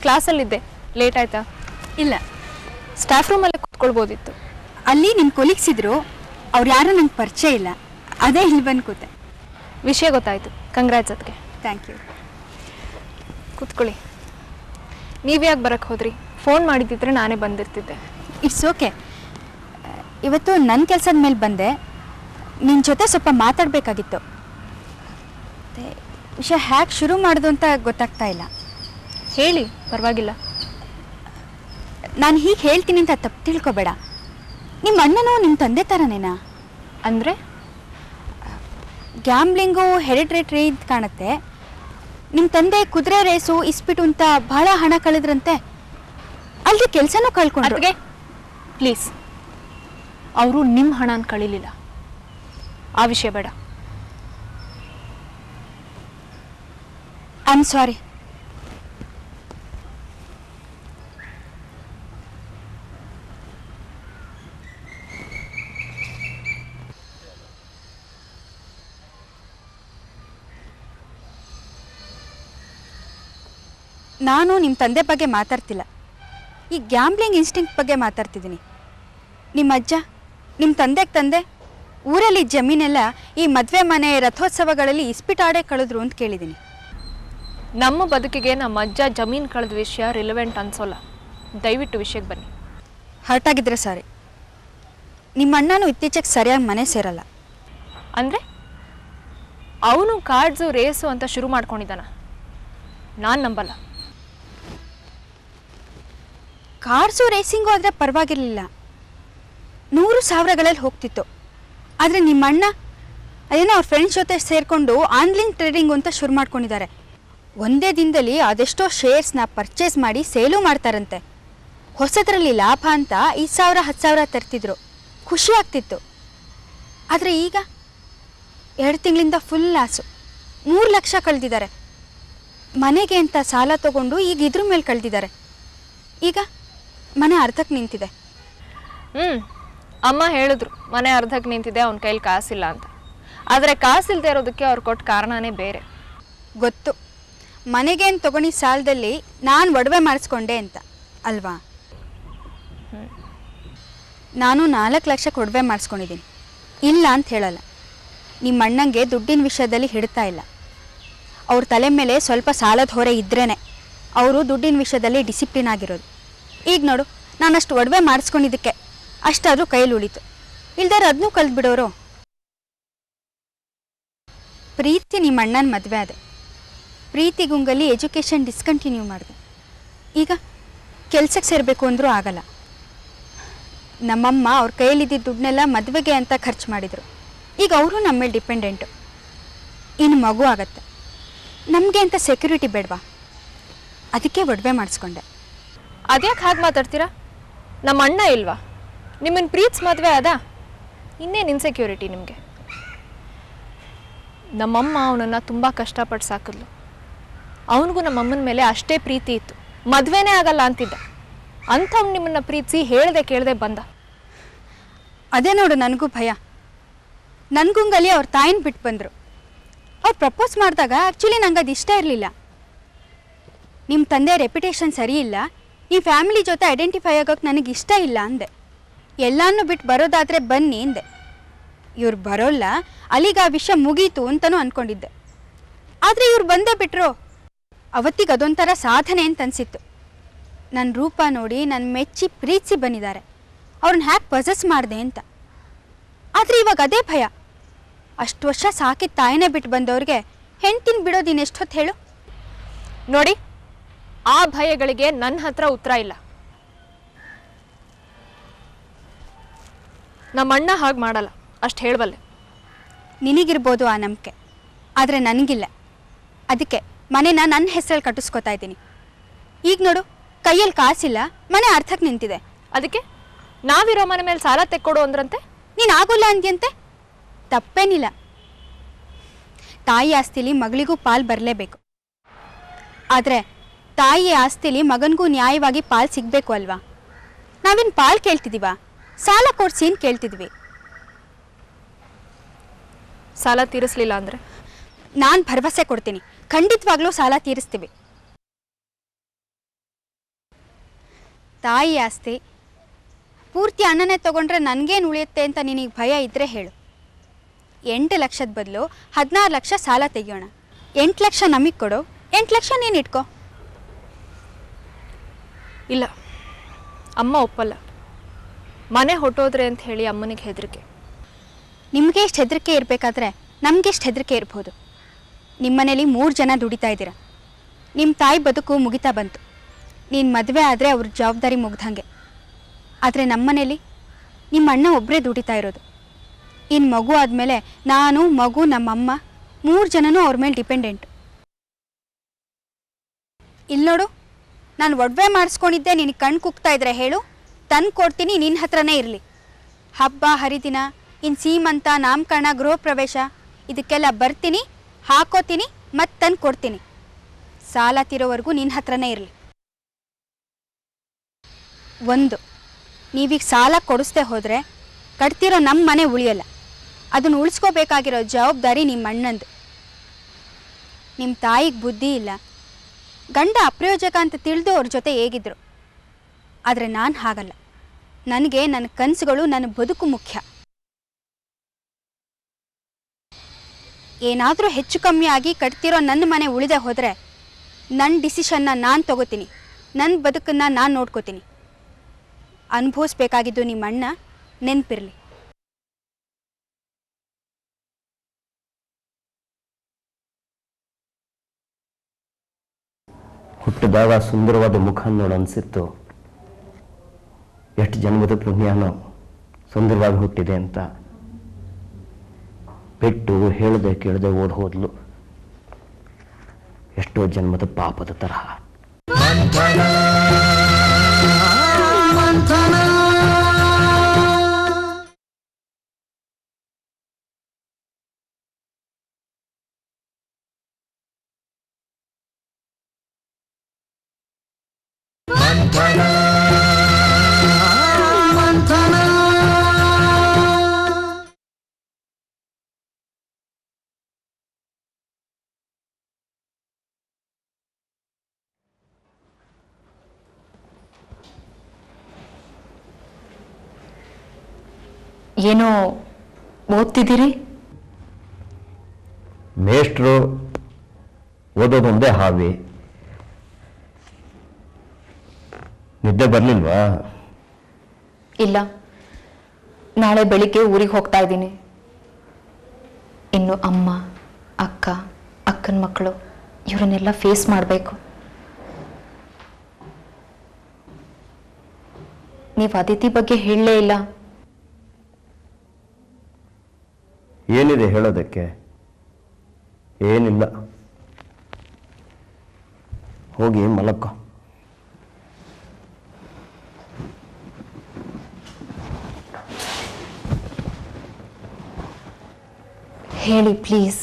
ಕ್ಲಾಸಲ್ಲಿದ್ದೆ late ಆಯ್ತಾ ಇಲ್ಲ staff ರೂಮಲ್ಲೇ ಕೂತ್ಕೊಳ್ಬೋದಿತ್ತು ಅಲ್ಲಿ ನಿಮ್ಮ ಕೊಲೀಗ್ಸ್ ಇದ್ರು ಅವ್ರು ಯಾರೂ ನಂಗೆ ಪರಿಚಯ ಇಲ್ಲ ಅದೇ ಇಲ್ಲಿ ಬಂದು ಕೂತೆ ವಿಷಯ ಗೊತ್ತಾಯ್ತು ಕಂಗ್ರಾಟ್ಸ್ ಅದಕ್ಕೆ ಥ್ಯಾಂಕ್ ಯು ಕೂತ್ಕೊಳ್ಳಿ ನೀವ್ಯಾಕೆ ಬರಕ್ಕೆ ಹೋದ್ರಿ ಫೋನ್ ಮಾಡಿದ್ದಿದ್ರೆ ನಾನೇ ಬಂದಿರ್ತಿದ್ದೆ ಇಟ್ಸ್ ಓಕೆ ಇವತ್ತು ನನ್ನ ಕೆಲಸದ ಮೇಲೆ ಬಂದೆ ನಿನ್ನ ಜೊತೆ ಸ್ವಲ್ಪ ಮಾತಾಡಬೇಕಾಗಿತ್ತು ಮತ್ತೆ ವಿಷಯ ಹ್ಯಾಕ್ ಶುರು ಮಾಡೋದು ಅಂತ ಗೊತ್ತಾಗ್ತಾ ಇಲ್ಲ ಹೇಳಿ ಪರವಾಗಿಲ್ಲ ನಾನು ಹೀಗೆ ಹೇಳ್ತೀನಿ ಅಂತ ತಪ್ಪು ತಿಳ್ಕೊಬೇಡ ನಿಮ್ಮ ಅಣ್ಣನೂ ನಿಮ್ಮ ತಂದೆ ಥರನೇನಾ ಅಂದರೆ ಗ್ಯಾಮ್ಲಿಂಗು ಹೆರಿಡ್ರೇಟ್ರಿ ಅಂತ ಕಾಣುತ್ತೆ ನಿಮ್ಮ ತಂದೆ ಕುದುರೆ ರೇಸು ಇಸ್ಪಿಟು ಅಂತ ಬಹಳ ಹಣ ಕಳೆದ್ರಂತೆ ಅಲ್ಲಿ ಕೆಲಸನೂ ಕಳ್ಕೊಂಡ್ರು ಅದಕ್ಕೆ ಪ್ಲೀಸ್ ಅವರು ನಿಮ್ಮ ಹಣನ ಕಳೀಲಿಲ್ಲ ಆ ವಿಷಯ ಬೇಡ ಐ ಆಮ್ ಸಾರಿ ನಾನು ನಿಮ್ಮ ತಂದೆ ಬಗ್ಗೆ ಮಾತಾಡ್ತಿಲ್ಲ ಈ ಗ್ಯಾಮ್ಲಿಂಗ್ ಇನ್ಸ್ಟಿಂಕ್ಟ್ ಬಗ್ಗೆ ಮಾತಾಡ್ತಿದ್ದೀನಿ ನಿಮ್ಮ ಅಜ್ಜ ನಿಮ್ಮ ತಂದೆಗೆ ತಂದೆ ಊರಲ್ಲಿ ಜಮೀನೆಲ್ಲ ಈ ಮದುವೆ ಮನೆ ರಥೋತ್ಸವಗಳಲ್ಲಿ ಇಸ್ಪಿಟಾಡೇ ಕಳೆದ್ರು ಅಂತ ಕೇಳಿದ್ದೀನಿ ನಮ್ಮ ಬದುಕಿಗೆ ನಮ್ಮ ಅಜ್ಜ ಜಮೀನು ಕಳೆದ ವಿಷಯ ರಿಲೆವೆಂಟ್ ಅನ್ಸೋಲ್ಲ ದಯವಿಟ್ಟು ವಿಷಯಕ್ಕೆ ಬನ್ನಿ ಹರ್ಟಾಗಿದ್ರೆ ಸಾರಿ ನಿಮ್ಮ ಅಣ್ಣನೂ ಇತ್ತೀಚೆಗೆ ಸರಿಯಾಗಿ ಮನೆ ಸೇರಲ್ಲ ಅಂದರೆ ಅವನು ಕಾರ್ಡ್ಸು ರೇಸು ಅಂತ ಶುರು ಮಾಡ್ಕೊಂಡಿದ್ದಾನ ನಾನು ನಂಬಲ್ಲ ಕಾರ್ಸು ರೇಸಿಂಗು ಆದರೆ ಪರವಾಗಿರಲಿಲ್ಲ ನೂರು ಸಾವಿರಗಳಲ್ಲಿ ಹೋಗ್ತಿತ್ತು ಆದರೆ ನಿಮ್ಮ ಅಣ್ಣ ಅದೇನೋ ಅವ್ರ ಫ್ರೆಂಡ್ಸ್ ಜೊತೆ ಸೇರಿಕೊಂಡು ಆನ್ಲೈನ್ ಟ್ರೇಡಿಂಗ್ ಅಂತ ಶುರು ಮಾಡ್ಕೊಂಡಿದ್ದಾರೆ ಒಂದೇ ದಿನದಲ್ಲಿ ಅದೆಷ್ಟೋ ಶೇರ್ಸ್ನ ಪರ್ಚೇಸ್ ಮಾಡಿ ಸೇಲು ಮಾಡ್ತಾರಂತೆ ಹೊಸದರಲ್ಲಿ ಲಾಭ ಅಂತ ಐದು ಸಾವಿರ ಹತ್ತು ಸಾವಿರ ತರ್ತಿದ್ರು ಖುಷಿ ಆಗ್ತಿತ್ತು ಆದರೆ ಈಗ ಎರಡು ತಿಂಗಳಿಂದ ಫುಲ್ ಲಾಸು ಮೂರು ಲಕ್ಷ ಕಳೆದಿದ್ದಾರೆ ಮನೆಗೆ ಅಂತ ಸಾಲ ತಗೊಂಡು ಈಗ ಇದ್ರ ಮೇಲೆ ಕಳೆದಿದ್ದಾರೆ ಈಗ ಮನೆ ಅರ್ಧಕ್ಕೆ ನಿಂತಿದೆ ಹ್ಞೂ ಅಮ್ಮ ಹೇಳಿದ್ರು ಮನೆ ಅರ್ಧಕ್ಕೆ ನಿಂತಿದೆ ಅವನ ಕೈಲಿ ಕಾಸಿಲ್ಲ ಅಂತ ಆದರೆ ಕಾಸಿಲ್ಲದೆ ಇರೋದಕ್ಕೆ ಅವ್ರು ಕೊಟ್ಟ ಕಾರಣನೇ ಬೇರೆ ಗೊತ್ತು ಮನೆಗೇನು ತಗೊಂಡಿ ಸಾಲದಲ್ಲಿ ನಾನು ಒಡವೆ ಮಾಡಿಸ್ಕೊಂಡೆ ಅಂತ ಅಲ್ವಾ ನಾನು ನಾಲ್ಕು ಲಕ್ಷಕ್ಕೆ ಒಡವೆ ಮಾಡಿಸ್ಕೊಂಡಿದ್ದೀನಿ ಇಲ್ಲ ಅಂತ ಹೇಳಲ್ಲ ನಿಮ್ಮ ಅಣ್ಣಂಗೆ ದುಡ್ಡಿನ ವಿಷಯದಲ್ಲಿ ಹಿಡ್ತಾ ಇಲ್ಲ ಅವ್ರ ತಲೆ ಮೇಲೆ ಸ್ವಲ್ಪ ಸಾಲದ ಹೊರೆ ಇದ್ರೇ ಅವರು ದುಡ್ಡಿನ ವಿಷಯದಲ್ಲಿ ಡಿಸಿಪ್ಲಿನ್ ಆಗಿರೋದು ಈಗ ನೋಡು ನಾನಷ್ಟು ಒಡವೆ ಮಾಡಿಸ್ಕೊಂಡಿದ್ದಕ್ಕೆ ಅಷ್ಟಾದರೂ ಕೈಲಿ ಉಳಿತು ಇಲ್ದಾರ ಅದನ್ನೂ ಕಲ್ತ್ಬಿಡೋರು ಪ್ರೀತಿ ನಿಮ್ಮ ಅಣ್ಣನ ಮದುವೆ ಆದೆ ಪ್ರೀತಿ ಗುಂಗಲ್ಲಿ ಎಜುಕೇಷನ್ ಡಿಸ್ಕಂಟಿನ್ಯೂ ಮಾಡಿದೆ ಈಗ ಕೆಲ್ಸಕ್ಕೆ ಸೇರಬೇಕು ಅಂದರೂ ಆಗಲ್ಲ ನಮ್ಮಮ್ಮ ಅವ್ರ ಕೈಯಲ್ಲಿದ್ದ ದುಡ್ಡನ್ನೆಲ್ಲ ಮದುವೆಗೆ ಅಂತ ಖರ್ಚು ಮಾಡಿದರು ಈಗ ಅವರು ನಮ್ಮ ಮೇಲೆ ಡಿಪೆಂಡೆಂಟು ಇನ್ನು ಮಗು ಆಗತ್ತೆ ನಮಗೆ ಅಂತ ಸೆಕ್ಯೂರಿಟಿ ಬೇಡವಾ ಅದಕ್ಕೆ ಒಡವೆ ಮಾಡಿಸ್ಕೊಂಡೆ ಅದ್ಯಾಕೆ ಹಾಗೆ ಮಾತಾಡ್ತೀರಾ ನಮ್ಮ ಅಣ್ಣ ಇಲ್ವಾ ನಿಮ್ಮನ್ನು ಪ್ರೀತ್ಸ್ ಮದುವೆ ಅದ ಇನ್ನೇನು ಇನ್ಸೆಕ್ಯೂರಿಟಿ ನಿಮಗೆ ನಮ್ಮಮ್ಮ ಅವನನ್ನು ತುಂಬ ಕಷ್ಟಪಟ್ಟು ಸಾಕಿದ್ಲು ಅವನಿಗೂ ನಮ್ಮಮ್ಮನ ಮೇಲೆ ಅಷ್ಟೇ ಪ್ರೀತಿ ಇತ್ತು ಮದುವೆನೇ ಆಗಲ್ಲ ಅಂತಿದ್ದ ಅಂಥವ್ನು ನಿಮ್ಮನ್ನು ಪ್ರೀತಿಸಿ ಹೇಳ್ದೆ ಕೇಳದೆ ಬಂದ ಅದೇ ನೋಡು ನನಗೂ ಭಯ ನನ್ಗುಂಗಲ್ಲಿ ಅವ್ರ ತಾಯಿನ ಬಿಟ್ಟು ಬಂದರು ಅವ್ರು ಪ್ರಪೋಸ್ ಮಾಡಿದಾಗ ಆ್ಯಕ್ಚುಲಿ ನಂಗೆ ಅದು ಇಷ್ಟ ಇರಲಿಲ್ಲ ನಿಮ್ಮ ತಂದೆ ರೆಪ್ಯುಟೇಷನ್ ಸರಿ ಇಲ್ಲ ಈ ಫ್ಯಾಮಿಲಿ ಜೊತೆ ಐಡೆಂಟಿಫೈ ಆಗೋಕೆ ನನಗೆ ಇಷ್ಟ ಇಲ್ಲ ಅಂದೆ ಎಲ್ಲಾನು ಬಿಟ್ಟು ಬರೋದಾದರೆ ಬನ್ನಿ ಅಂದೆ ಇವ್ರು ಬರೋಲ್ಲ ಅಲ್ಲಿಗೆ ಆ ವಿಷಯ ಮುಗೀತು ಅಂತಲೂ ಅಂದ್ಕೊಂಡಿದ್ದೆ ಆದರೆ ಇವ್ರು ಬಂದೇ ಬಿಟ್ರು ಅವತ್ತಿಗೆ ಅದೊಂಥರ ಸಾಧನೆ ಅಂತ ಅನಿಸಿತ್ತು ನನ್ನ ರೂಪ ನೋಡಿ ನನ್ನ ಮೆಚ್ಚಿ ಪ್ರೀತಿಸಿ ಬಂದಿದ್ದಾರೆ ಅವ್ರನ್ನ ಹ್ಯಾಕ್ ಪೊಸೆಸ್ ಮಾಡಿದೆ ಅಂತ ಆದರೆ ಇವಾಗ ಅದೇ ಭಯ ಅಷ್ಟು ವರ್ಷ ಸಾಕಿದ ತಾಯಿನೇ ಬಿಟ್ಟು ಬಂದವ್ರಿಗೆ ಹೆಂಡ್ತಿನ ಬಿಡೋದು ಇನ್ನೆಷ್ಟೊತ್ತು ಹೇಳು ನೋಡಿ ಆ ಭಯಗಳಿಗೆ ನನ್ನ ಹತ್ರ ಉತ್ತರ ಇಲ್ಲ ನಮ್ಮ ಅಣ್ಣ ಹಾಗೆ ಮಾಡಲ್ಲ ಅಷ್ಟು ಹೇಳಬಲ್ಲೆ ನಿನಗಿರ್ಬೋದು ಆ ನಂಬಿಕೆ ಆದರೆ ನನಗಿಲ್ಲ ಅದಕ್ಕೆ ಮನೆನ ನನ್ನ ಹೆಸರಲ್ಲಿ ಕಟ್ಟಿಸ್ಕೊತಾ ಇದ್ದೀನಿ ಈಗ ನೋಡು ಕೈಯಲ್ಲಿ ಕಾಸಿಲ್ಲ ಮನೆ ಅರ್ಥಕ್ಕೆ ನಿಂತಿದೆ ಅದಕ್ಕೆ ನಾವಿರೋ ಮನೆ ಮೇಲೆ ಸಾಲ ತೆಕ್ಕೊಡು ಅಂದ್ರಂತೆ ನೀನು ಆಗೋಲ್ಲ ಅಂದ್ಯಂತೆ ತಪ್ಪೇನಿಲ್ಲ ತಾಯಿ ಆಸ್ತಿಲಿ ಮಗಳಿಗೂ ಪಾಲು ಬರಲೇಬೇಕು ಆದರೆ ತಾಯಿ ಆಸ್ತಿಲಿ ಮಗನಿಗೂ ನ್ಯಾಯವಾಗಿ ಪಾಲು ಸಿಗಬೇಕು ಅಲ್ವಾ ನಾವೇನು ಪಾಲು ಕೇಳ್ತಿದ್ದೀವಾ ಸಾಲ ಕೊಡ್ಸಿ ಅಂತ ಕೇಳ್ತಿದ್ವಿ ಸಾಲ ತೀರಿಸ್ಲಿಲ್ಲ ಅಂದರೆ ನಾನು ಭರವಸೆ ಕೊಡ್ತೀನಿ ಖಂಡಿತವಾಗ್ಲೂ ಸಾಲ ತೀರಿಸ್ತೀವಿ ತಾಯಿ ಆಸ್ತಿ ಪೂರ್ತಿ ಅಣ್ಣನೇ ತಗೊಂಡ್ರೆ ನನಗೇನು ಉಳಿಯುತ್ತೆ ಅಂತ ನಿನಗೆ ಭಯ ಇದ್ದರೆ ಹೇಳು ಎಂಟು ಲಕ್ಷದ ಬದಲು ಹದಿನಾರು ಲಕ್ಷ ಸಾಲ ತೆಗಿಯೋಣ ಎಂಟು ಲಕ್ಷ ನಮಗೆ ಕೊಡು ಎಂಟು ಲಕ್ಷ ನೀನು ಇಟ್ಕೋ ಇಲ್ಲ ಅಮ್ಮ ಒಪ್ಪಲ್ಲ ಮನೆ ಹೊಟ್ಟೋದ್ರೆ ಅಂತ ಹೇಳಿ ಅಮ್ಮನಿಗೆ ಹೆದರಿಕೆ ನಿಮಗೆ ಎಷ್ಟು ಹೆದರಿಕೆ ಇರಬೇಕಾದ್ರೆ ನಮಗೆ ಎಷ್ಟು ಹೆದರಿಕೆ ಇರ್ಬೋದು ನಿಮ್ಮ ಮನೇಲಿ ಮೂರು ಜನ ದುಡಿತಾ ಇದ್ದೀರ ನಿಮ್ಮ ತಾಯಿ ಬದುಕು ಮುಗಿತಾ ಬಂತು ನೀನು ಮದುವೆ ಆದರೆ ಅವ್ರ ಜವಾಬ್ದಾರಿ ಮುಗ್ದಂಗೆ ಆದರೆ ನಮ್ಮ ಮನೇಲಿ ನಿಮ್ಮ ಅಣ್ಣ ಒಬ್ಬರೇ ದುಡಿತಾ ಇರೋದು ಇನ್ನು ಮಗು ಆದಮೇಲೆ ನಾನು ಮಗು ನಮ್ಮಮ್ಮ ಮೂರು ಜನನೂ ಅವ್ರ ಮೇಲೆ ಡಿಪೆಂಡೆಂಟ್ ಇಲ್ಲಿ ನೋಡು ನಾನು ಒಡವೆ ಮಾಡಿಸ್ಕೊಂಡಿದ್ದೆ ನಿನಗೆ ಕಣ್ಣು ಕುಗ್ತಾ ಇದ್ರೆ ಹೇಳು ತಂದು ಕೊಡ್ತೀನಿ ನಿನ್ನ ಹತ್ರನೇ ಇರಲಿ ಹಬ್ಬ ಹರಿದಿನ ಇನ್ನು ಸೀಮಂತ ನಾಮಕರಣ ಗೃಹ ಪ್ರವೇಶ ಇದಕ್ಕೆಲ್ಲ ಬರ್ತೀನಿ ಹಾಕೋತೀನಿ ಮತ್ತೆ ತಂದು ಕೊಡ್ತೀನಿ ಸಾಲ ತೀರೋವರೆಗೂ ನಿನ್ನ ಹತ್ರನೇ ಇರಲಿ ಒಂದು ನೀವೀಗ ಸಾಲ ಕೊಡಿಸ್ದೆ ಹೋದರೆ ಕಟ್ತಿರೋ ನಮ್ಮ ಮನೆ ಉಳಿಯಲ್ಲ ಅದನ್ನು ಉಳಿಸ್ಕೋಬೇಕಾಗಿರೋ ಜವಾಬ್ದಾರಿ ನಿಮ್ಮ ಅಣ್ಣಂದು ನಿಮ್ಮ ತಾಯಿಗೆ ಬುದ್ಧಿ ಇಲ್ಲ ಗಂಡ ಅಪ್ರಯೋಜಕ ಅಂತ ತಿಳಿದು ಅವ್ರ ಜೊತೆ ಹೇಗಿದ್ರು ಆದರೆ ನಾನು ಹಾಗಲ್ಲ ನನಗೆ ನನ್ನ ಕನಸುಗಳು ನನ್ನ ಬದುಕು ಮುಖ್ಯ ಏನಾದರೂ ಹೆಚ್ಚು ಕಮ್ಮಿ ಆಗಿ ಕಟ್ತಿರೋ ನನ್ನ ಮನೆ ಉಳಿದೆ ಹೋದರೆ ನನ್ನ ಡಿಸಿಷನ್ನ ನಾನು ತಗೋತೀನಿ ನನ್ನ ಬದುಕನ್ನು ನಾನು ನೋಡ್ಕೋತೀನಿ ಅನುಭವಿಸ್ಬೇಕಾಗಿದ್ದು ನಿಮ್ಮ ಅಣ್ಣ ನೆನಪಿರಲಿ ಹುಟ್ಟಿದಾಗ ಸುಂದರವಾದ ಮುಖ ನೋಡು ಅನಿಸಿತ್ತು ಎಷ್ಟು ಜನ್ಮದ ಪುಣ್ಯನೋ ಸುಂದರವಾಗಿ ಹುಟ್ಟಿದೆ ಅಂತ ಬಿಟ್ಟು ಹೇಳದೆ ಕೇಳದೆ ಓಡ್ ಹೋದ್ಲು ಎಷ್ಟೋ ಜನ್ಮದ ಪಾಪದ ತರಹ ಏನೋ ಓದ್ತಿದ್ದೀರಿ ಮೇಷ್ಟ್ರು ಓದೋದೊಂದೇ ಹಾವಿ ನಿದ್ದೆ ಬರ್ಲಿಲ್ವಾ ಇಲ್ಲ ನಾಳೆ ಬೆಳಿಗ್ಗೆ ಊರಿಗೆ ಹೋಗ್ತಾ ಇದ್ದೀನಿ ಇನ್ನು ಅಮ್ಮ ಅಕ್ಕ ಅಕ್ಕನ ಮಕ್ಕಳು ಇವರನ್ನೆಲ್ಲ ಫೇಸ್ ಮಾಡಬೇಕು ನೀವು ಅದಿತಿ ಬಗ್ಗೆ ಹೇಳಲೇ ಇಲ್ಲ ಏನಿದೆ ಹೇಳೋದಕ್ಕೆ ಏನಿಲ್ಲ ಹೋಗಿ ಮಲಕ್ಕೋ ಹೇಳಿ ಪ್ಲೀಸ್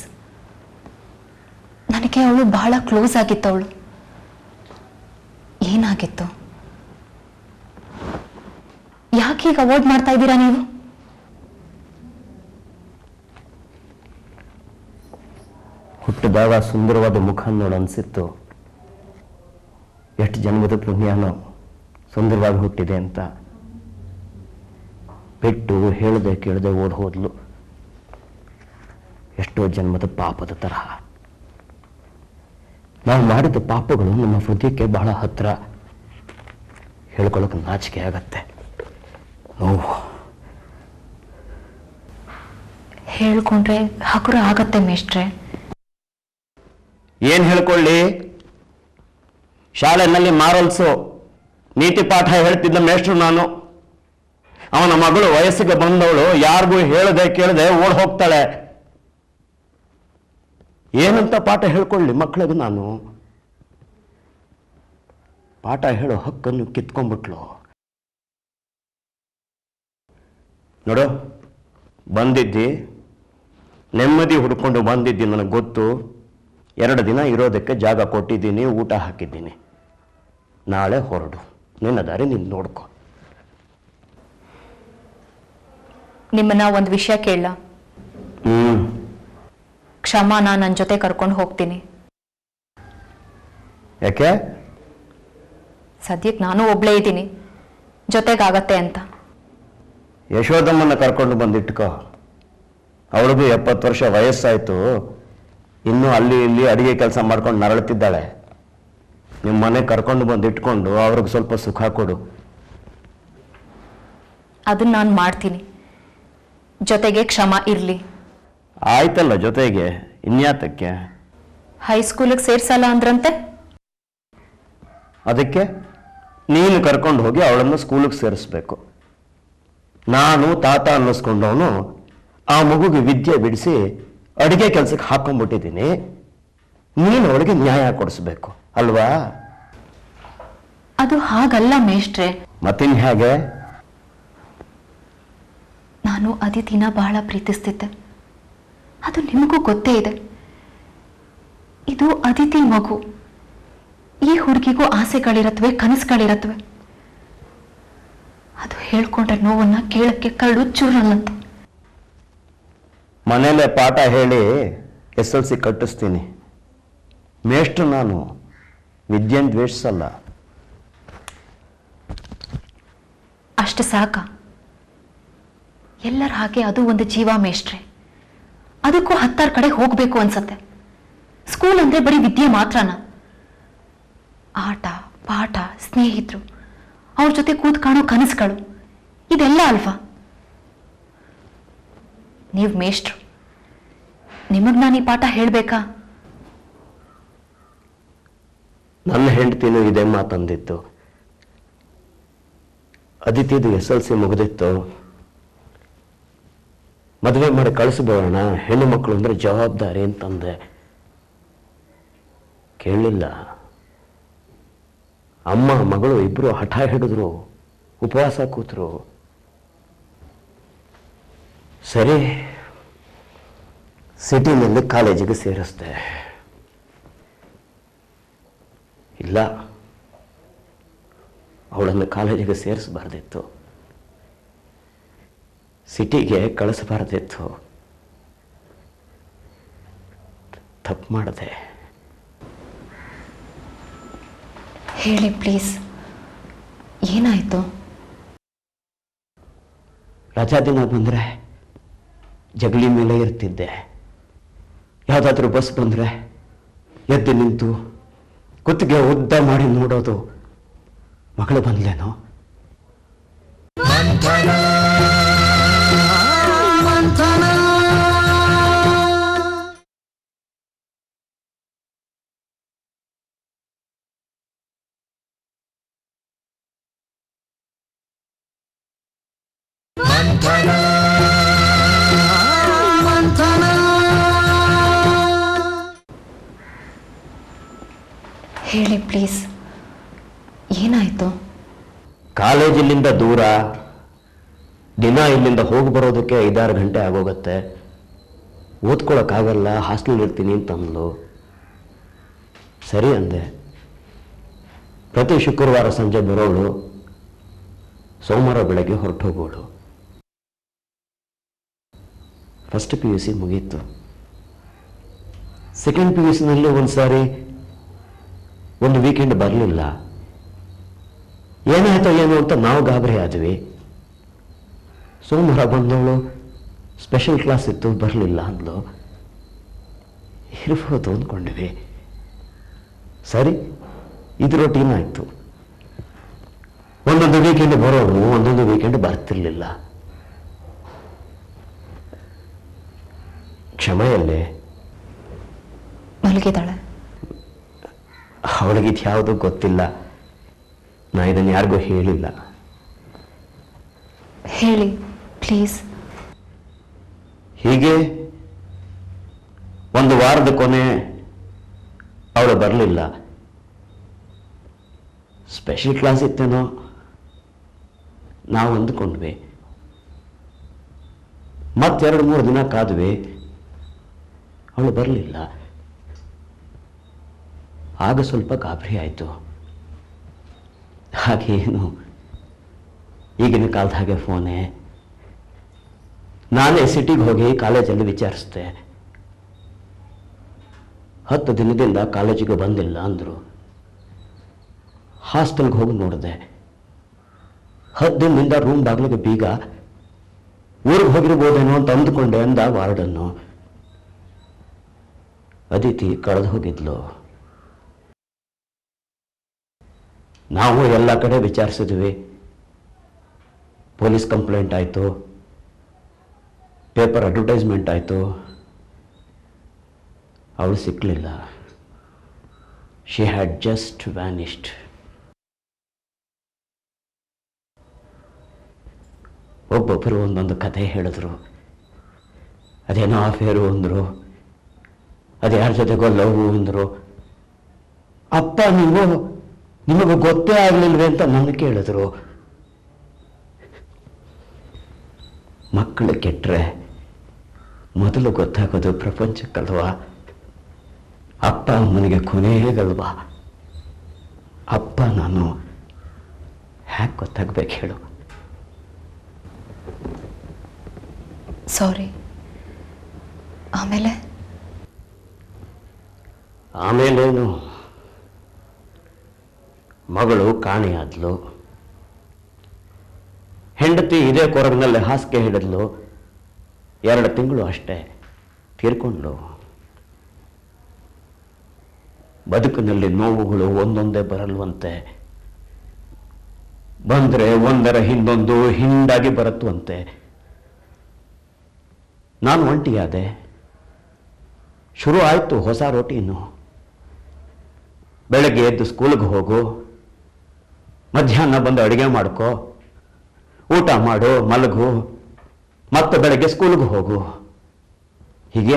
ನನಗೆ ಅವಳು ಬಹಳ ಕ್ಲೋಸ್ ಆಗಿತ್ತು ಅವಳು ಏನಾಗಿತ್ತು ಯಾಕೆ ಈಗ ಅವಾಯ್ಡ್ ಮಾಡ್ತಾ ಇದ್ದೀರಾ ನೀವು ಹುಟ್ಟಿದಾಗ ಸುಂದರವಾದ ಮುಖ ನೋಡು ಅನಿಸಿತ್ತು ಎಷ್ಟು ಜನ್ಮದ ಪುಣ್ಯನೋ ಸುಂದರವಾಗಿ ಹುಟ್ಟಿದೆ ಅಂತ ಬಿಟ್ಟು ಹೇಳದೆ ಕೇಳದೆ ಓಡ್ ಹೋದ್ಲು ಎಷ್ಟೋ ಜನ್ಮದ ಪಾಪದ ತರಹ ನಾವು ಮಾಡಿದ ಪಾಪಗಳು ನಮ್ಮ ಹೃದಯಕ್ಕೆ ಬಹಳ ಹತ್ರ ಹೇಳ್ಕೊಳ್ಳೋಕೆ ನಾಚಿಕೆ ಆಗತ್ತೆ ನೋವು ಹೇಳ್ಕೊಂಡ್ರೆ ಹಗುರ ಆಗತ್ತೆ ಮೇಷ್ಟ್ರೆ ಏನ್ ಹೇಳ್ಕೊಳ್ಳಿ ಶಾಲೆನಲ್ಲಿ ಮಾರಲ್ಸು ನೀತಿ ಪಾಠ ಹೇಳ್ತಿದ್ದ ಮೇಷ್ಟ್ರು ನಾನು ಅವನ ಮಗಳು ವಯಸ್ಸಿಗೆ ಬಂದವಳು ಯಾರಿಗೂ ಹೇಳದೆ ಕೇಳದೆ ಓಡ್ ಹೋಗ್ತಾಳೆ ಏನಂತ ಪಾಠ ಹೇಳ್ಕೊಳ್ಳಿ ಮಕ್ಕಳಿಗೆ ನಾನು ಪಾಠ ಹೇಳೋ ಹಕ್ಕನ್ನು ಕಿತ್ಕೊಂಡ್ಬಿಟ್ಲು ನೋಡು ಬಂದಿದ್ದಿ ನೆಮ್ಮದಿ ಹುಡ್ಕೊಂಡು ಬಂದಿದ್ದಿ ನನಗೆ ಗೊತ್ತು ಎರಡು ದಿನ ಇರೋದಕ್ಕೆ ಜಾಗ ಕೊಟ್ಟಿದ್ದೀನಿ ಊಟ ಹಾಕಿದ್ದೀನಿ ನಾಳೆ ಹೊರಡು ನಿನ್ನ ದಾರಿ ನೀನು ನೋಡ್ಕೊ ನಿಮ್ಮನ್ನ ಒಂದು ವಿಷಯ ಕೇಳ ಹ್ಮ್ ಕ್ಷಮಾನ ನನ್ನ ಜೊತೆ ಕರ್ಕೊಂಡು ಹೋಗ್ತೀನಿ ಯಾಕೆ ಸದ್ಯಕ್ಕೆ ನಾನು ಒಬ್ಳೇ ಇದ್ದೀನಿ ಜೊತೆಗಾಗತ್ತೆ ಅಂತ ಯಶೋದಮ್ಮನ ಕರ್ಕೊಂಡು ಬಂದಿಟ್ಕೋ ಅವಳಿಗೂ ಎಪ್ಪತ್ತು ವರ್ಷ ವಯಸ್ಸಾಯಿತು ಇನ್ನೂ ಅಲ್ಲಿ ಇಲ್ಲಿ ಅಡಿಗೆ ಕೆಲಸ ಮಾಡ್ಕೊಂಡು ನರಳುತ್ತಿದ್ದಾಳೆ ನಿಮ್ಮ ಮನೆ ಕರ್ಕೊಂಡು ಬಂದು ಇಟ್ಕೊಂಡು ಅವ್ರಿಗೆ ಸ್ವಲ್ಪ ಸುಖ ಕೊಡು ಅದನ್ನ ನಾನು ಮಾಡ್ತೀನಿ ಜೊತೆಗೆ ಕ್ಷಮ ಇರಲಿ ಆಯ್ತಲ್ಲ ಜೊತೆಗೆ ಇನ್ಯಾತಕ್ಕೆ ಹೈಸ್ಕೂಲಿಗೆ ಸೇರ್ಸಲ್ಲ ಅಂದ್ರಂತೆ ಅದಕ್ಕೆ ನೀನು ಕರ್ಕೊಂಡು ಹೋಗಿ ಅವಳನ್ನು ಸ್ಕೂಲಿಗೆ ಸೇರಿಸ್ಬೇಕು ನಾನು ತಾತ ಅನ್ನಿಸ್ಕೊಂಡವನು ಆ ಮಗುಗೆ ವಿದ್ಯೆ ಬಿಡಿಸಿ ಅಡಿಗೆ ಕೆಲಸಕ್ಕೆ ಹಾಕೊಂಡ್ಬಿಟ್ಟಿದ್ದೀನಿ ನೀನು ಅವಳಿಗೆ ನ್ಯಾಯ ಕೊಡಿಸ್ಬೇಕು ಅಲ್ವಾ ಅದು ಹಾಗಲ್ಲ ಮೇಷ್ಟ್ರೆ ಮತ್ತಿನ್ ಹೇಗೆ ನಾನು ಅದಿತಿನ ಬಹಳ ಪ್ರೀತಿಸ್ತಿದ್ದೆ ಅದು ನಿಮಗೂ ಗೊತ್ತೇ ಇದೆ ಇದು ಅದಿತಿ ಮಗು ಈ ಹುಡುಗಿಗೂ ಆಸೆಗಳಿರತ್ವೆ ಕನಸುಗಳಿರತ್ವೆ ಅದು ಹೇಳ್ಕೊಂಡ್ರೆ ನೋವನ್ನ ಕೇಳಕ್ಕೆ ಕರಡು ಚೂರಲ್ಲಂತೆ ಮನೇಲೆ ಪಾಠ ಹೇಳಿ ಎಸ್ ಎಲ್ ಸಿ ಕಟ್ಟಿಸ್ತೀನಿ ಮೇಷ್ಟ್ರು ನಾನು ವಿದ್ಯೆನ್ ದ್ವೇಷಿಸಲ್ಲ ಅಷ್ಟು ಸಾಕ ಎಲ್ಲರ ಹಾಗೆ ಅದು ಒಂದು ಜೀವ ಮೇಷ್ಟ್ರೆ ಅದಕ್ಕೂ ಹತ್ತಾರು ಕಡೆ ಹೋಗ್ಬೇಕು ಅನ್ಸತ್ತೆ ಸ್ಕೂಲ್ ಅಂದ್ರೆ ಬರೀ ವಿದ್ಯೆ ಮಾತ್ರನ ಆಟ ಪಾಠ ಸ್ನೇಹಿತರು ಅವ್ರ ಜೊತೆ ಕೂತ್ ಕಾಣೋ ಕನಸುಗಳು ಇದೆಲ್ಲ ಅಲ್ವಾ ನೀವು ಮೇಷ್ಟ್ರು ನಿಮಗ್ ನಾನು ಈ ಪಾಠ ಹೇಳ್ಬೇಕಾ ನನ್ನ ಹೆಂಡತಿನೂ ಇದೇ ಮಾತಂದಿತ್ತು ಅದಿತಿದು ಎಸ್ ಎಲ್ ಸಿ ಮುಗಿದಿತ್ತು ಮದುವೆ ಮಾಡಿ ಕಳಿಸ್ಬೋಣ ಹೆಣ್ಣು ಮಕ್ಕಳು ಅಂದ್ರೆ ಜವಾಬ್ದಾರಿ ಅಂತಂದೆ ಕೇಳಲಿಲ್ಲ ಅಮ್ಮ ಮಗಳು ಇಬ್ರು ಹಠ ಹಿಡಿದ್ರು ಉಪವಾಸ ಕೂತರು ಸರಿ ಸಿಟಿನಲ್ಲಿ ಕಾಲೇಜಿಗೆ ಸೇರಿಸ್ದೆ ಇಲ್ಲ ಅವಳನ್ನು ಕಾಲೇಜಿಗೆ ಸೇರಿಸಬಾರ್ದಿತ್ತು ಸಿಟಿಗೆ ಕಳಿಸಬಾರ್ದಿತ್ತು ತಪ್ಪು ಮಾಡಿದೆ ಹೇಳಿ ಪ್ಲೀಸ್ ಏನಾಯ್ತು ರಜಾ ದಿನ ಬಂದರೆ ಜಗಲಿ ಮೇಲೆ ಇರ್ತಿದ್ದೆ ಯಾವುದಾದ್ರೂ ಬಸ್ ಬಂದರೆ ಎದ್ದು ನಿಂತು ಕುತ್ತಿಗೆ ಉದ್ದ ಮಾಡಿ ನೋಡೋದು ಮಗಳು ಬಂದ್ಲೇನೋ ಹೇಳಿ ಪ್ಲೀಸ್ ಏನಾಯ್ತು ಕಾಲೇಜಿಲ್ಲಿಂದ ದೂರ ದಿನ ಇಲ್ಲಿಂದ ಹೋಗಿ ಬರೋದಕ್ಕೆ ಐದಾರು ಗಂಟೆ ಆಗೋಗತ್ತೆ ಓದ್ಕೊಳಕ್ಕಾಗಲ್ಲ ಹಾಸ್ಟೆಲ್ ಇರ್ತೀನಿ ಅಂತಂದ್ಲು ಸರಿ ಅಂದೆ ಪ್ರತಿ ಶುಕ್ರವಾರ ಸಂಜೆ ಬರೋಳು ಸೋಮವಾರ ಬೆಳಗ್ಗೆ ಹೊರಟು ಹೋಗೋಳು ಫಸ್ಟ್ ಪಿ ಯು ಸಿ ಮುಗೀತು ಸೆಕೆಂಡ್ ಪಿ ಯು ಸಿನಲ್ಲಿ ಒಂದು ಸಾರಿ ಒಂದು ವೀಕೆಂಡ್ ಬರಲಿಲ್ಲ ಏನಾಯ್ತೋ ಏನು ಅಂತ ನಾವು ಗಾಬರಿ ಆದ್ವಿ ಸೋಮವಾರ ಬಂದವಳು ಸ್ಪೆಷಲ್ ಕ್ಲಾಸ್ ಇತ್ತು ಬರಲಿಲ್ಲ ಅಂದ್ಲು ಇರ್ಬೋದು ಅಂದ್ಕೊಂಡ್ವಿ ಸರಿ ಇದು ರೊಟೀನ್ ಆಯಿತು ಒಂದೊಂದು ವೀಕೆಂಡ್ ಬರೋರು ಒಂದೊಂದು ವೀಕೆಂಡ್ ಬರ್ತಿರ್ಲಿಲ್ಲ ಕ್ಷಮೆಯಲ್ಲೇ ಮಲಗಿದಾಳೆ ಅವಳಿಗೆ ಯಾವುದು ಗೊತ್ತಿಲ್ಲ ನಾ ಇದನ್ನು ಯಾರಿಗೂ ಹೇಳಿಲ್ಲ ಹೇಳಿ ಪ್ಲೀಸ್ ಹೀಗೆ ಒಂದು ವಾರದ ಕೊನೆ ಅವಳು ಬರಲಿಲ್ಲ ಸ್ಪೆಷಲ್ ಕ್ಲಾಸ್ ಇತ್ತೇನೋ ನಾವು ಅಂದುಕೊಂಡ್ವಿ ಮತ್ತೆರಡು ಮೂರು ದಿನ ಕಾದ್ವಿ ಅವಳು ಬರಲಿಲ್ಲ ಆಗ ಸ್ವಲ್ಪ ಗಾಬರಿ ಆಯಿತು ಹಾಗೇನು ಈಗಿನ ಕಾಲದ ಹಾಗೆ ಫೋನೇ ನಾನೇ ಸಿಟಿಗೆ ಹೋಗಿ ಕಾಲೇಜಲ್ಲಿ ವಿಚಾರಿಸ್ದೆ ಹತ್ತು ದಿನದಿಂದ ಕಾಲೇಜಿಗೆ ಬಂದಿಲ್ಲ ಅಂದರು ಹಾಸ್ಟೆಲ್ಗೆ ಹೋಗಿ ನೋಡಿದೆ ಹದ್ದಿನಿಂದ ರೂಮ್ ಬಾಗಿಲಿಗೆ ಬೀಗ ಊರಿಗೆ ಹೋಗಿರ್ಬೋದೇನೋ ಅಂತ ಅಂದುಕೊಂಡೆ ಅಂದ ವಾರ್ಡನ್ನು ಅದಿತಿ ಕಳೆದು ಹೋಗಿದ್ಲು ನಾವು ಎಲ್ಲ ಕಡೆ ವಿಚಾರಿಸಿದ್ವಿ ಪೊಲೀಸ್ ಕಂಪ್ಲೇಂಟ್ ಆಯಿತು ಪೇಪರ್ ಅಡ್ವರ್ಟೈಸ್ಮೆಂಟ್ ಆಯಿತು ಅವಳು ಸಿಕ್ಕಲಿಲ್ಲ ಶಿ ಹ್ಯಾಡ್ ಜಸ್ಟ್ ವ್ಯಾನಿಶ್ಡ್ ಒಬ್ಬೊಬ್ಬರು ಒಂದೊಂದು ಕಥೆ ಹೇಳಿದ್ರು ಅದೇನೋ ಅಫೇರು ಅಂದರು ಅದು ಯಾರ ಜೊತೆಗೋ ಲವ್ ಅಂದರು ಅಪ್ಪ ನೀವು ನಿಮಗೆ ಗೊತ್ತೇ ಆಗಲಿಲ್ವೇ ಅಂತ ನನ್ನ ಕೇಳಿದ್ರು ಮಕ್ಕಳು ಕೆಟ್ಟರೆ ಮೊದಲು ಗೊತ್ತಾಗೋದು ಪ್ರಪಂಚಕ್ಕಲ್ವಾ ಅಪ್ಪ ಅಮ್ಮನಿಗೆ ಕೊನೆಗಲ್ವಾ ಅಪ್ಪ ನಾನು ಹ್ಯಾಕೆ ಗೊತ್ತಾಗ್ಬೇಕು ಹೇಳು ಸಾರಿ ಆಮೇಲೆ ಆಮೇಲೇನು ಮಗಳು ಕಾಣೆಯಾದ್ಲು ಹೆಂಡತಿ ಇದೇ ಕೊರಗಿನಲ್ಲಿ ಹಾಸಿಗೆ ಹಿಡಿದ್ಲು ಎರಡು ತಿಂಗಳು ಅಷ್ಟೇ ತೀರ್ಕೊಂಡ್ಲು ಬದುಕಿನಲ್ಲಿ ನೋವುಗಳು ಒಂದೊಂದೇ ಬರಲ್ವಂತೆ ಬಂದರೆ ಒಂದರ ಹಿಂದೊಂದು ಹಿಂಡಾಗಿ ಬರುತ್ತವಂತೆ ನಾನು ಒಂಟಿಯಾದೆ ಶುರು ಆಯಿತು ಹೊಸ ರೋಟೀನು ಬೆಳಗ್ಗೆ ಎದ್ದು ಸ್ಕೂಲ್ಗೆ ಹೋಗು ಮಧ್ಯಾಹ್ನ ಬಂದು ಅಡುಗೆ ಮಾಡ್ಕೋ ಊಟ ಮಾಡು ಮಲಗು ಮತ್ತೆ ಬೆಳಗ್ಗೆ ಸ್ಕೂಲ್ಗೆ ಹೋಗು ಹೀಗೆ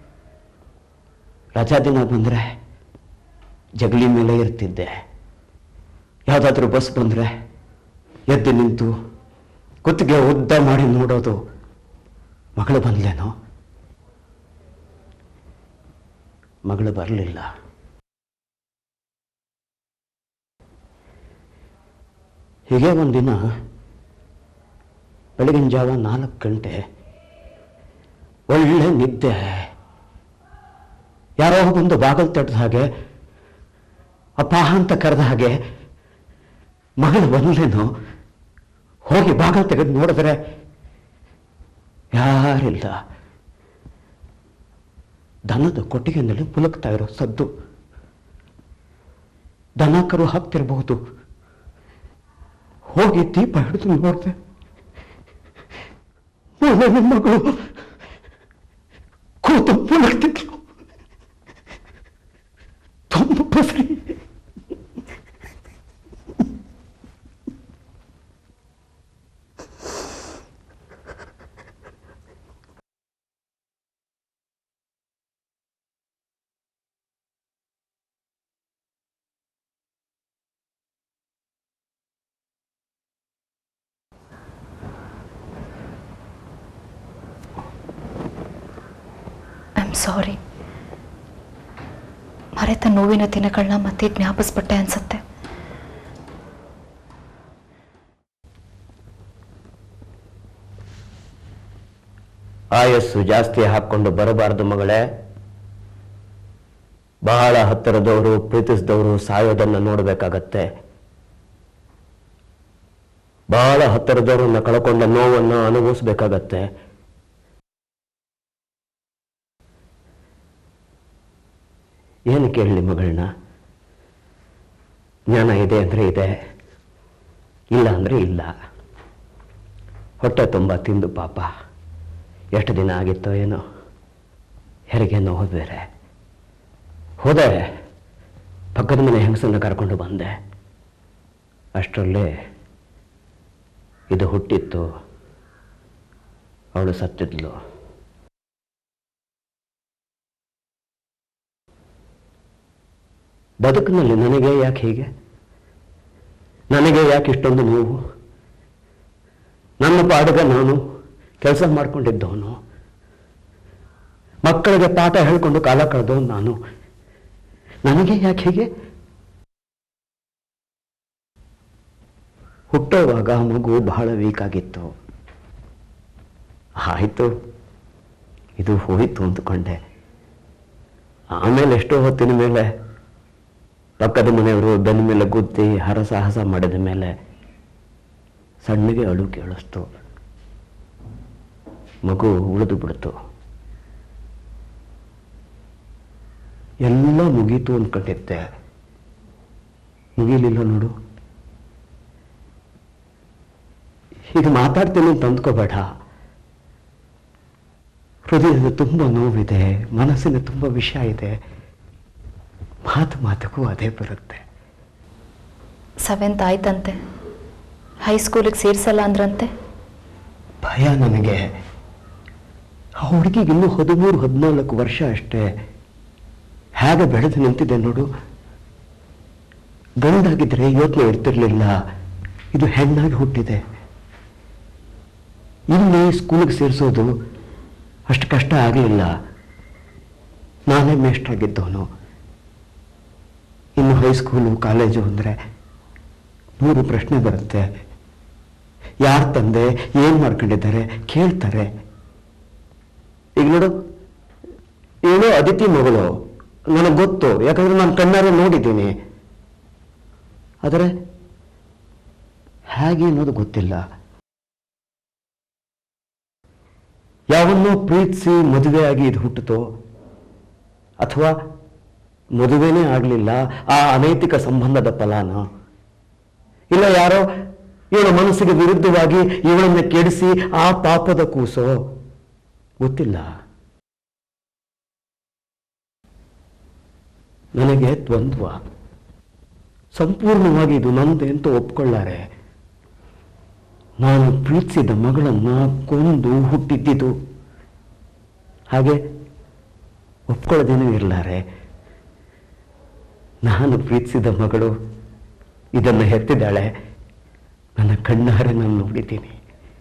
ರಜಾ ದಿನ ಬಂದರೆ ಜಗಲಿ ಮೇಲೆ ಇರ್ತಿದ್ದೆ ಯಾವುದಾದ್ರೂ ಬಸ್ ಬಂದರೆ ಎದ್ದು ನಿಂತು ಕುತ್ತಿಗೆ ಉದ್ದ ಮಾಡಿ ನೋಡೋದು ಮಗಳು ಬಂದ್ಲೇನೋ ಮಗಳು ಬರಲಿಲ್ಲ ಹೀಗೆ ಒಂದಿನ ಬೆಳಗಿನ ಜಾವ ನಾಲ್ಕು ಗಂಟೆ ಒಳ್ಳೆ ನಿದ್ದೆ ಯಾರೋ ಬಂದು ಬಾಗಲ್ ತಟ್ಟದ ಹಾಗೆ ಅಪ್ಪ ಅಂತ ಕರೆದ ಹಾಗೆ ಮಗಳು ಬಂದ್ಲೇನೋ ಹೋಗಿ ಬಾಗಲ್ ತೆಗೆದು ನೋಡಿದ್ರೆ ಯಾರಿಲ್ಲ ದನದ ಕೊಟ್ಟಿಗೆನಲ್ಲಿ ಪುಲಕ್ತಾ ಇರೋ ಸದ್ದು ದನ ಕರು ಹಾಕ್ತಿರಬಹುದು ಹೋಗಿ ದೀಪ ಹಿಡಿದು ನೋಡಿದೆ ನನ್ನ ಮಗಳು ಕೂತು ಪುಲಕ್ತಿದ್ಲು ತುಂಬ ಬಸರಿ ಐ ಆಮ್ ಸಾರಿ ಮರೆತ ನೋವಿನ ದಿನಗಳನ್ನ ಮತ್ತೆ ಜ್ಞಾಪಿಸ್ಬಿಟ್ಟೆ ಅನ್ಸುತ್ತೆ ಆಯಸ್ಸು ಜಾಸ್ತಿ ಹಾಕ್ಕೊಂಡು ಬರಬಾರದು ಮಗಳೇ ಬಹಳ ಹತ್ತಿರದವರು ಪ್ರೀತಿಸಿದವರು ಸಾಯೋದನ್ನ ನೋಡಬೇಕಾಗತ್ತೆ ಬಹಳ ಹತ್ತಿರದವರನ್ನ ಕಳ್ಕೊಂಡ ನೋವನ್ನು ಅನುಭವಿಸ್ಬೇಕಾಗತ್ತೆ ಏನು ಕೇಳಲಿ ಮಗಳನ್ನ ಜ್ಞಾನ ಇದೆ ಅಂದರೆ ಇದೆ ಇಲ್ಲ ಅಂದರೆ ಇಲ್ಲ ಹೊಟ್ಟೆ ತುಂಬ ತಿಂದು ಪಾಪ ಎಷ್ಟು ದಿನ ಆಗಿತ್ತೋ ಏನೋ ಹೆರಿಗೆ ನೋವು ಬೇರೆ ಹೋದೆ ಪಕ್ಕದ ಮನೆ ಹೆಂಗಸನ್ನ ಕರ್ಕೊಂಡು ಬಂದೆ ಅಷ್ಟರಲ್ಲೇ ಇದು ಹುಟ್ಟಿತ್ತು ಅವಳು ಸತ್ತಿದ್ಲು ಬದುಕಿನಲ್ಲಿ ನನಗೆ ಯಾಕೆ ಹೀಗೆ ನನಗೆ ಯಾಕೆ ಇಷ್ಟೊಂದು ನೋವು ನನ್ನ ಪಾಡಿಗೆ ನಾನು ಕೆಲಸ ಮಾಡ್ಕೊಂಡಿದ್ದವನು ಮಕ್ಕಳಿಗೆ ಪಾಠ ಹೇಳ್ಕೊಂಡು ಕಾಲ ಕಳೆದವನು ನಾನು ನನಗೆ ಯಾಕೆ ಹೀಗೆ ಹುಟ್ಟೋವಾಗ ಆ ಮಗು ಬಹಳ ವೀಕ್ ಆಗಿತ್ತು ಆಯಿತು ಇದು ಹೋಯಿತು ಅಂದ್ಕೊಂಡೆ ಆಮೇಲೆ ಎಷ್ಟೋ ಹೊತ್ತಿನ ಮೇಲೆ ಪಕ್ಕದ ಮನೆಯವರು ಬೆನ್ನ ಮೇಲೆ ಗುದ್ದಿ ಹರಸಾಹಸ ಮಾಡಿದ ಮೇಲೆ ಸಣ್ಣಗೆ ಅಳು ಕೇಳಿಸ್ತು ಮಗು ಉಳಿದು ಬಿಡ್ತು ಎಲ್ಲ ಮುಗೀತು ಅನ್ಕೊಂಡಿದ್ದೆ ಮುಗೀಲಿಲ್ಲ ನೋಡು ಈಗ ಮಾತಾಡ್ತೀನಿ ಅಂತ ಅಂದ್ಕೋಬೇಡ ಹೃದಯದ ತುಂಬ ನೋವಿದೆ ಮನಸ್ಸಿನ ತುಂಬ ವಿಷಯ ಇದೆ ಮಾತು ಮಾತಕ್ಕೂ ಅದೇ ಬರುತ್ತೆ ಸೆವೆಂತ್ ಆಯ್ತಂತೆ ಹೈಸ್ಕೂಲಿಗೆ ಸೇರಿಸಲ್ಲ ಅಂದ್ರಂತೆ ಭಯ ನನಗೆ ಆ ಹುಡುಗಿಗೆ ಇನ್ನೂ ಹದಿಮೂರು ಹದಿನಾಲ್ಕು ವರ್ಷ ಅಷ್ಟೇ ಹೇಗೆ ಬೆಳೆದು ನಿಂತಿದೆ ನೋಡು ಗಂಡಾಗಿದ್ರೆ ಯೋಚನೆ ಇರ್ತಿರ್ಲಿಲ್ಲ ಇದು ಹೆಣ್ಣಾಗಿ ಹುಟ್ಟಿದೆ ಇಲ್ಲಿ ಸ್ಕೂಲಿಗೆ ಸೇರಿಸೋದು ಅಷ್ಟು ಕಷ್ಟ ಆಗಲಿಲ್ಲ ನಾನೇ ಮೇಷ್ಟ್ರಾಗಿದ್ದವನು ಇನ್ನು ಹೈಸ್ಕೂಲು ಕಾಲೇಜು ಅಂದರೆ ನೂರು ಪ್ರಶ್ನೆ ಬರುತ್ತೆ ಯಾರ ತಂದೆ ಏನ್ ಮಾಡ್ಕೊಂಡಿದ್ದಾರೆ ಕೇಳ್ತಾರೆ ಈಗ ನೋಡು ಇವಳು ಅದಿತಿ ಮಗಳು ನನಗೆ ಗೊತ್ತು ಯಾಕಂದ್ರೆ ನಾನು ಕಣ್ಣಾರೆ ನೋಡಿದ್ದೀನಿ ಆದರೆ ಹೇಗೆ ಅನ್ನೋದು ಗೊತ್ತಿಲ್ಲ ಯಾವನ್ನೋ ಪ್ರೀತಿಸಿ ಮದುವೆ ಆಗಿ ಇದು ಹುಟ್ಟಿತೋ ಅಥವಾ ಮದುವೆನೇ ಆಗಲಿಲ್ಲ ಆ ಅನೈತಿಕ ಸಂಬಂಧದ ಫಲಾನ ಇಲ್ಲ ಯಾರೋ ಇವಳ ಮನಸ್ಸಿಗೆ ವಿರುದ್ಧವಾಗಿ ಇವಳನ್ನ ಕೆಡಿಸಿ ಆ ಪಾಪದ ಕೂಸೋ ಗೊತ್ತಿಲ್ಲ ನನಗೆ ದ್ವಂದ್ವ ಸಂಪೂರ್ಣವಾಗಿ ಇದು ನಂದೆ ಅಂತ ಒಪ್ಕೊಳ್ಳಾರೆ ನಾನು ಪ್ರೀತಿಸಿದ ಮಗಳನ್ನ ಕೊಂದು ಹುಟ್ಟಿದ್ದಿದ್ದು ಹಾಗೆ ಒಪ್ಕೊಳ್ಳೋದೇನೂ ಇರಲಾರೆ ನಾನು ಪ್ರೀತಿಸಿದ ಮಗಳು ಇದನ್ನು ಹೆತ್ತಿದ್ದಾಳೆ ನನ್ನ ಕಣ್ಣಾರೆ ನಾನು ನೋಡಿದ್ದೀನಿ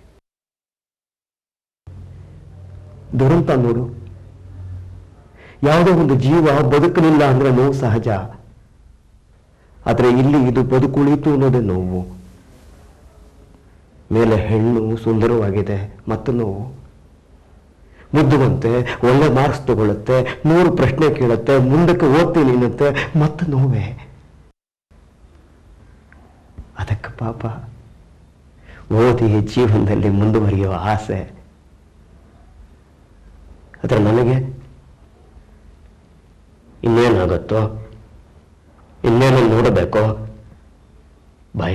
ದುರಂತ ನೋಡು ಯಾವುದೋ ಒಂದು ಜೀವ ಬದುಕಲಿಲ್ಲ ಅಂದ್ರೆ ನೋವು ಸಹಜ ಆದರೆ ಇಲ್ಲಿ ಇದು ಬದುಕುಳಿತು ಅನ್ನೋದೇ ನೋವು ಮೇಲೆ ಹೆಣ್ಣು ಸುಂದರವಾಗಿದೆ ಮತ್ತು ನೋವು ಮುದ್ದುವಂತೆ ಒಳ್ಳೆ ಮಾರ್ಕ್ಸ್ ತಗೊಳುತ್ತೆ ನೂರು ಪ್ರಶ್ನೆ ಕೇಳುತ್ತೆ ಮುಂದಕ್ಕೆ ಓದ್ತೀನಿ ಅನ್ನತ್ತೆ ಮತ್ತೆ ನೋವೇ ಅದಕ್ಕೆ ಪಾಪ ಓದಿ ಜೀವನದಲ್ಲಿ ಮುಂದುವರಿಯುವ ಆಸೆ ಆದರೆ ನನಗೆ ಇನ್ನೇನಾಗುತ್ತೋ ಇನ್ನೇನು ನೋಡಬೇಕೋ ಭಯ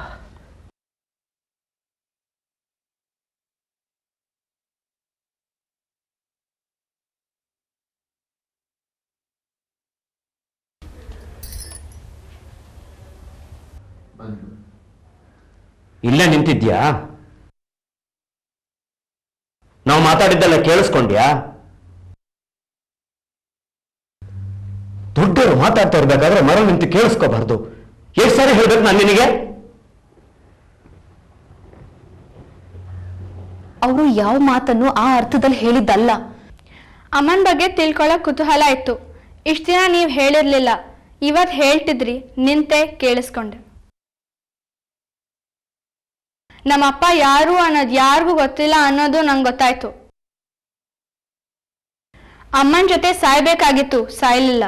ಇಲ್ಲೇ ನಿಂತಿದ್ಯಾ ನಾವು ಮಾತಾಡಿದ್ದೆಲ್ಲ ಕೇಳಿಸ್ಕೊಂಡ್ಯಾ ದೊಡ್ಡವರು ಮಾತಾಡ್ತಾ ಇರ್ಬೇಕಾದ್ರೆ ಮರ ನಿಂತು ಕೇಳಿಸ್ಕೋಬಾರ್ದು ಎಷ್ಟು ಸಾರಿ ಹೇಳ್ಬೇಕು ನಾನು ನಿನಗೆ ಅವರು ಯಾವ ಮಾತನ್ನು ಆ ಅರ್ಥದಲ್ಲಿ ಹೇಳಿದ್ದಲ್ಲ ಅಮ್ಮನ ಬಗ್ಗೆ ತಿಳ್ಕೊಳ್ಳೋ ಕುತೂಹಲ ಇತ್ತು ಇಷ್ಟು ದಿನ ನೀವು ಹೇಳಿರ್ಲಿಲ್ಲ ಇವತ್ತು ಹೇಳ್ತಿದ್ರಿ ನಿಂತೆ ಕೇಳಿಸ್ಕೊಂಡೆ ನಮ್ಮಪ್ಪ ಯಾರು ಅನ್ನೋದು ಯಾರಿಗೂ ಗೊತ್ತಿಲ್ಲ ಅನ್ನೋದು ನಂಗೆ ಗೊತ್ತಾಯ್ತು ಅಮ್ಮನ ಜೊತೆ ಸಾಯ್ಬೇಕಾಗಿತ್ತು ಸಾಯ್ಲಿಲ್ಲ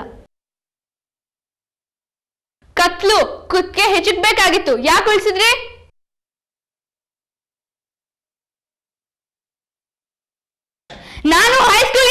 ಕತ್ಲು ಕುತ್ಕೆ ಹೆಚ್ಚಿಕ್ಬೇಕಾಗಿತ್ತು ಯಾಕೆ ಉಳಿಸಿದ್ರಿ ನಾನು ಹೈಸ್ಕೂಲ್